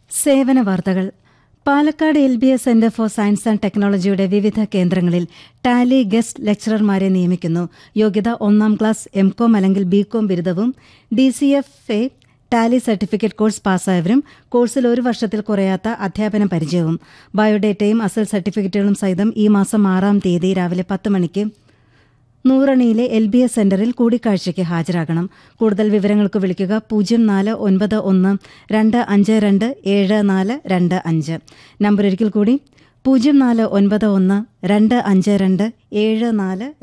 സേവന വാർത്തകൾ Palakkad L B S centre for science and ടെക്നോളജിയുടെ വിവിധ കേന്ദ്രങ്ങളിൽ ടാലി ഗസ്റ്റ് ലെക്ചറർമാരെ നിയമിക്കുന്നു യോഗ്യത ഒന്നാം ക്ലാസ് എം കോം അല്ലെങ്കിൽ ബി കോം ബിരുദവും D C F A Tally certificate course പാസ്സായവരും കോഴ്സിൽ ഒരു വർഷത്തിൽ കുറയാത്ത അധ്യാപന പരിചയവും ബയോഡേറ്റയും അസൽ സർട്ടിഫിക്കറ്റുകളും സഹിതം ഈ മാസം ആറാം തീയതി രാവിലെ പത്ത് മണിക്ക് നൂറണിയിലെ എൽ ബി എസ് സെന്ററിൽ കൂടിക്കാഴ്ചയ്ക്ക് ഹാജരാകണം കൂടുതൽ വിവരങ്ങൾക്ക് വിളിക്കുക പൂജ്യം നാല് ഒൻപത് ഒന്ന് രണ്ട് അഞ്ച് രണ്ട് ഏഴ് നാല് രണ്ട് അഞ്ച് നമ്പർ ഒരിക്കൽ കൂടി പൂജ്യം നാല് ഒൻപത് ഒന്ന് രണ്ട് അഞ്ച് രണ്ട് ഏഴ് നാല്